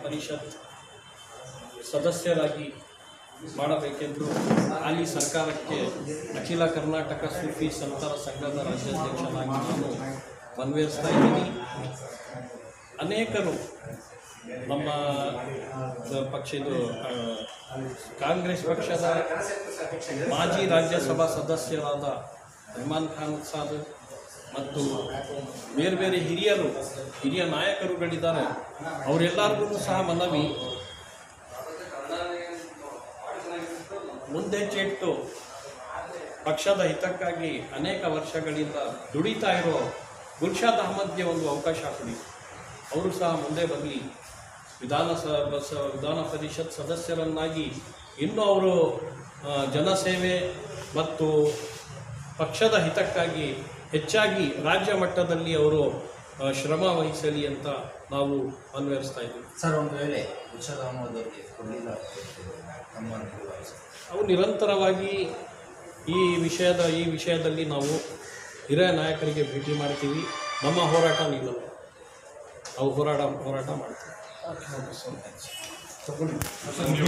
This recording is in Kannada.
ಪರಿಷತ್ ಸದಸ್ಯರಾಗಿ ಮಾಡಬೇಕೆಂದು ಹಾಲಿ ಸರ್ಕಾರಕ್ಕೆ ಅಖಿಲ ಕರ್ನಾಟಕ ಸೂಫಿ ಸಂತರ ಸಂಘದ ರಾಜ್ಯಾಧ್ಯಕ್ಷನಾಗಿ ನಾನು ಮನವರಿಸ್ತಾ ಇದ್ದೀನಿ ಅನೇಕರು ನಮ್ಮ ದ- ಪಕ್ಷ ಇದು ಆ, ಕಾಂಗ್ರೆಸ್ ಪಕ್ಷದ ಮಾಜಿ ರಾಜ್ಯಸಭಾ ಸದಸ್ಯರಾದ ರೆಹಮಾನ್ ಖಾನ್ ಸಾದ್ ಮತ್ತು ಬೇರೆ ಬೇರೆ ಹಿರಿಯರು ಹಿರಿಯ ನಾಯಕರುಗಳಿದ್ದಾರೆ ಅವರೆಲ್ಲರಿಗೂ ಸಹ ಮನವಿ ಮುಂದೆಚ್ಚೆ ಇಟ್ಟು ಪಕ್ಷದ ಹಿತಕ್ಕಾಗಿ ಅನೇಕ ವರ್ಷಗಳಿಂದ ದುಡಿತಾ ಇರೋ ಗುಲ್ಷಾದ್ ಅಹಮದ್ಗೆ ಒಂದು ಅವಕಾಶ ಕೊಡಿ ಅವರು ಸಹ ಮುಂದೆ ಬರಲಿ ವಿಧಾನಸಭಾ ಸ ವಿಧಾನ ಪರಿಷತ್ ಸದಸ್ಯರನ್ನಾಗಿ ಇನ್ನೂ ಅವರು ಆ, ಜನಸೇವೆ ಮತ್ತು ಪಕ್ಷದ ಹಿತಕ್ಕಾಗಿ ಹೆಚ್ಚಾಗಿ ರಾಜ್ಯ ಮಟ್ಟದಲ್ಲಿ ಅವರು ಆ, ಶ್ರಮ ವಹಿಸಲಿ ಅಂತ ನಾವು ಅನ್ವಯಿಸ್ತಾ ಇದ್ದೀವಿ ಸರ್ ಒಂದು ವೇಳೆ ಉಷಾದ್ ಅಹಮದ್ ಅವರಿಗೆ ಕೊಡಲಿಲ್ಲ ನಮ್ಮ ನಿಲುವು ಸರ್ ನಾವು ನಿರಂತರವಾಗಿ ಈ ವಿಷಯದ ಈ ವಿಷಯದಲ್ಲಿ ನಾವು ಹಿರಿಯ ನಾಯಕರಿಗೆ ಭೇಟಿ ಮಾಡ್ತೀವಿ ನಮ್ಮ ಹೋರಾಟ ನಿಲ್ಲಲ್ಲ ನಾವು ಹೋರಾಟ ಹೋರಾಟ ಮಾಡ್ತೀವಿ